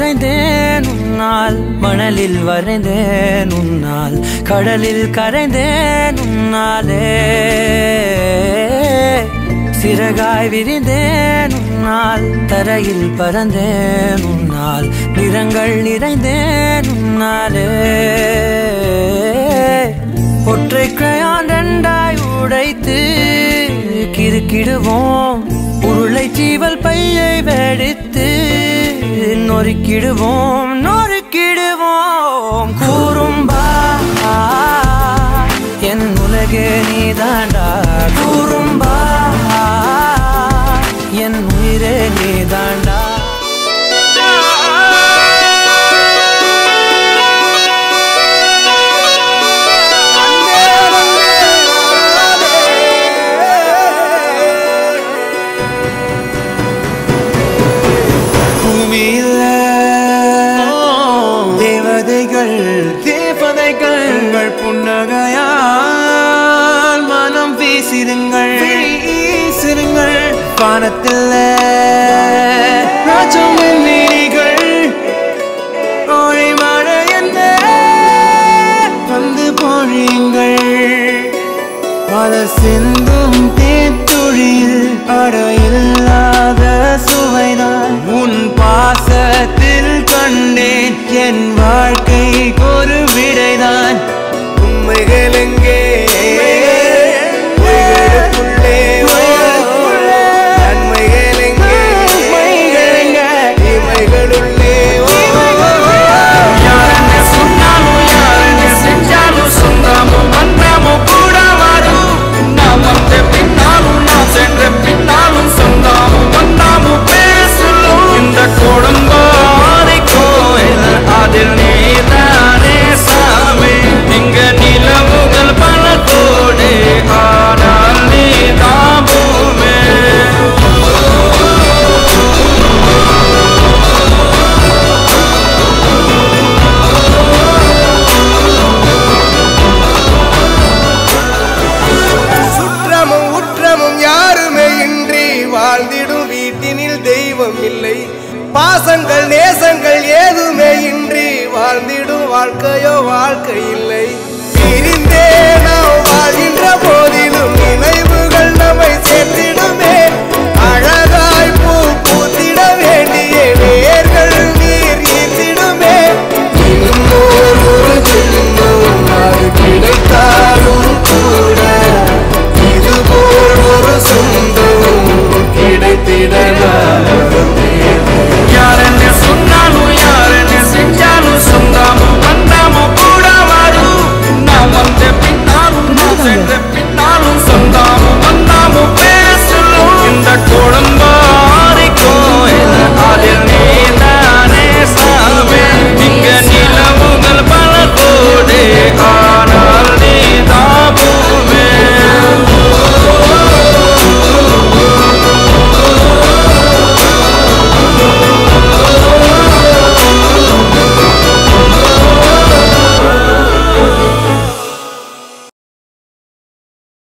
தொலைந்தேன் உன்னால் மணலில் வரைந்தேன் உன்னால் கடலில் கரைந்தேன் உன்னாலே சிறகாய் விரிந்தேன் உன்னால் தரையில் பறந்தேன் உன்னால் நிறங்கள் நிறைந்தேன் உன்னாலே ஒற்றை கிரையான் ரெண்டாய் உடைத்து கிறுக்கிடுவோம் உருளை சீவல் பையை வெடித்து நொறுக்கிடுவோம் நொறுக்கிடுவோம் கூறும்பா என் உலகே நீதாண்டா கூறும்பா என் உயிரே நீதாண்டா பூமியில தேவதைகள் தேவதைகள் உங்கள் புன்னகையால் மனம் வீசிருங்கள் வீசிருங்கள் வானத்தில் ராஜம் நீரிகள் ஓழி மழை என்ன வந்து பொழியுங்கள் பல சிந்தும் தேத்துழியில் அடையில்லாத சுவைதான் உன் பாசத்தில் கண்டேன் என் வாழ்க்கைக்கு ஒரு விடைதான் உண்மைகள் எங்கே பொய்களுக்குள்ளே நன்மைகள் எங்கே இமைகளுள்ளே யாரென்ன சொன்னாலும் யாரென்ன செஞ்சாலும் சொந்தமும் பந்தமும் கூட வரும் நாம் வந்த பின்னாலும் நாம் சென்ற பின்னாலும் சொந்தமும் பந்தமும் பேசலும் இந்த கொடும்பாரி கோயில் அதில் நீதானே சாமி இங்க நிலவுகள் பல கோடி ஆனால் நீதான் பூமி சுற்றமும் உற்றமும் யாருமே இன்றி வாழ்ந்திடும் வீட்டினில் தெய்வம் இல்லை பாசங்கள் நேசங்கள் ஏதுமே இன்றி வாழ்ந்திடும் வாழ்க்கையோ வாழ்க்கை இல்லை பிரிந்தே நாம் வாழ்கின்ற போது